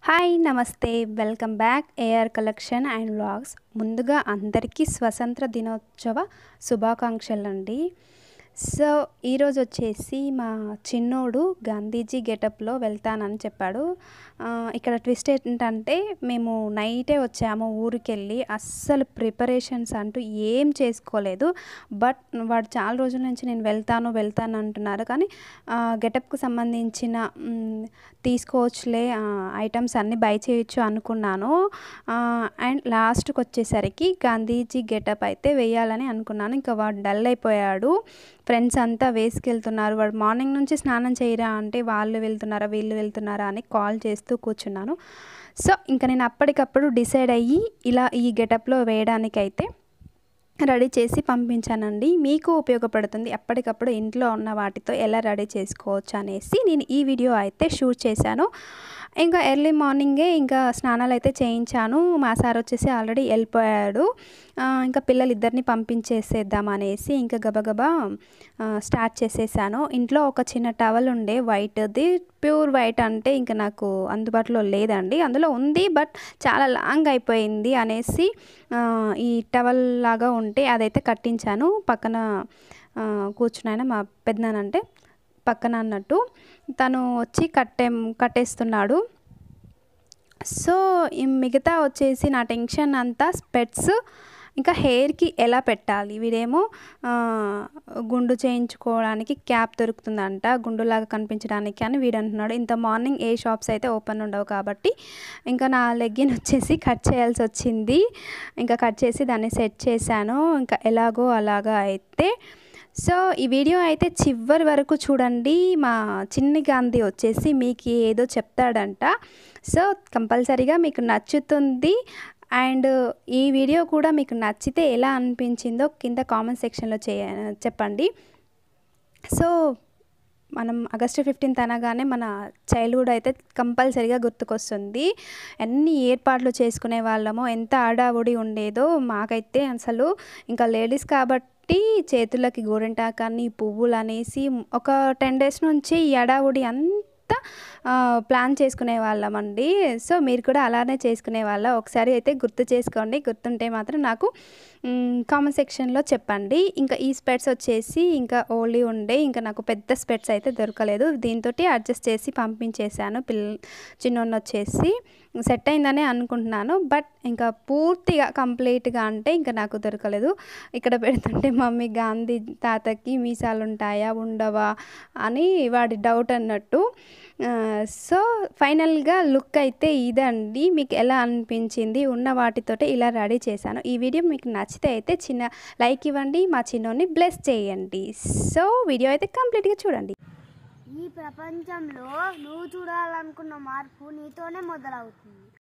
hi నమస్తే welcome back AR collection and vlogs ముందుగా అందరికీ స్వతంత్ర దినోత్సవ శుభాకాంక్షలు అండి సో ఈరోజు వచ్చేసి మా చిన్నోడు గాంధీజీ గెటప్లో వెళ్తానని చెప్పాడు ఆ, ఇక్కడ ట్విస్ట్ ఏంటంటే మేము నైటే వచ్చాము ఊరికెళ్ళి అస్సలు ప్రిపరేషన్స్ అంటూ ఏం చేసుకోలేదు బట్ వాడు చాలా రోజుల నుంచి నేను వెళ్తాను వెళ్తాను అంటున్నారు కానీ గెటప్కి సంబంధించిన మ్, తీసుకోవచ్చులే ఐటమ్స్ అన్నీ బై చేయొచ్చు అనుకున్నాను అండ్ లాస్ట్కి వచ్చేసరికి గాంధీజీ గెటప్ అయితే వేయాలని అనుకున్నాను ఇంకా వాడు డల్ అయిపోయాడు ఫ్రెండ్స్ అంతా వేసుకెళ్తున్నారు వాడు మార్నింగ్ నుంచి స్నానం చేయరా అంటే వాళ్ళు వెళ్తున్నారా వీళ్ళు వెళ్తున్నారా అని కాల్ చేస్తూ కూర్చున్నాను సో ఇంకా నేను అప్పటికప్పుడు డిసైడ్ అయ్యి ఇలా ఈ గెటప్లో వేయడానికైతే రెడీ చేసి పంపించానండి మీకు ఉపయోగపడుతుంది ఎప్పటికప్పుడు ఇంట్లో ఉన్న వాటితో ఎలా రెడీ చేసుకోవచ్చు అనేసి నేను ఈ వీడియో అయితే షూట్ చేశాను ఇంకా ఎర్లీ మార్నింగే ఇంకా స్నానాలు అయితే చేయించాను మా సార్ వచ్చేసి ఆల్రెడీ వెళ్ళిపోయాడు ఆ, ఇంకా పిల్లలు ఇద్దరిని పంపించేసేద్దాం అనేసి ఇంకా గబగబా ఆ, స్టార్ట్ చేసేసాను ఇంట్లో ఒక చిన్న టవల్ ఉండే వైట్ది ప్యూర్ వైట్ అంటే ఇంకా నాకు అందుబాటులో లేదండి అందులో ఉంది బట్ చాలా లాంగ్ అయిపోయింది అనేసి ఆ, ఈ టవల్ లాగా ఉంటే అదైతే కట్టించాను పక్కన ఆ, కూర్చున్నాయన మా పెద్దనానంటే పక్కన అన్నట్టు తను వచ్చి కట్టే కట్టేస్తున్నాడు సో ఈ మిగతా వచ్చేసి నా టెన్షన్ అంతా స్పెట్స్ ఇంకా హెయిర్కి ఎలా పెట్టాలి వీడేమో ఆ, గుండు చేయించుకోవడానికి క్యాప్ దొరుకుతుందంట గుండులాగా కనిపించడానికి అని వీడు అంటున్నాడు ఇంత మార్నింగ్ ఏ షాప్స్ అయితే ఓపెన్ ఉండవు కాబట్టి ఇంకా నా లెగ్గిన్ వచ్చేసి కట్ చేయాల్సి వచ్చింది ఇంకా కట్ చేసి దాన్ని సెట్ చేశాను ఇంకా ఎలాగో అలాగా అయితే సో ఈ వీడియో అయితే చివరి వరకు చూడండి మా చిన్ని గాంధీ వచ్చేసి మీకు ఏదో చెప్తాడంట సో కంపల్సరీగా మీకు నచ్చుతుంది అండ్ ఈ వీడియో కూడా మీకు నచ్చితే ఎలా అనిపించిందో కింద కామెంట్ సెక్షన్లో చేయ చెప్పండి సో మనం ఆగస్టు ఫిఫ్టీన్త్ అనగానే మన చైల్డ్హుడ్ అయితే కంపల్సరీగా గుర్తుకొస్తుంది ఎన్ని ఏర్పాట్లు చేసుకునే వాళ్ళమో ఎంత ఆడావుడి ఉండేదో మాకైతే అసలు ఇంకా లేడీస్ కాబట్టి చేతులకి గోరింటాకాన్ని పువ్వులు అనేసి ఒక టెన్ డేస్ నుంచి ఈ అడావుడి అంతా ఆ, ప్లాన్ చేసుకునే వాళ్ళమండి సో మీరు కూడా అలానే చేసుకునే వాళ్ళ ఒకసారి అయితే గుర్తు చేసుకోండి గుర్తుంటే మాత్రం నాకు కామెంట్ సెక్షన్లో చెప్పండి ఇంకా ఈ స్పెట్స్ వచ్చేసి ఇంకా ఓన్లీ ఉండే ఇంకా నాకు పెద్ద స్పెట్స్ అయితే దొరకలేదు దీంతో అడ్జస్ట్ చేసి పంపించేశాను పిల్ల చిన్నోన్న వచ్చేసి సెట్ అయిందనే అనుకుంటున్నాను బట్ ఇంకా పూర్తిగా కంప్లీట్గా అంటే ఇంకా నాకు దొరకలేదు ఇక్కడ పెడుతుంటే మమ్మీ గాంధీ తాతకి మీసాలు ఉంటాయా ఉండవా అని వాడి డౌట్ అన్నట్టు ఆ, సో ఫైనల్గా లుక్ అయితే ఇదండి మీకు ఎలా అనిపించింది ఉన్న వాటితోటే ఇలా రెడీ చేశాను ఈ వీడియో మీకు నచ్చితే అయితే చిన్న లైక్ ఇవ్వండి మా చిన్నోని బ్లెస్ చేయండి సో వీడియో అయితే కంప్లీట్గా చూడండి ఈ ప్రపంచంలో నువ్వు చూడాలనుకున్న మార్పు నీతోనే మొదలవుతుంది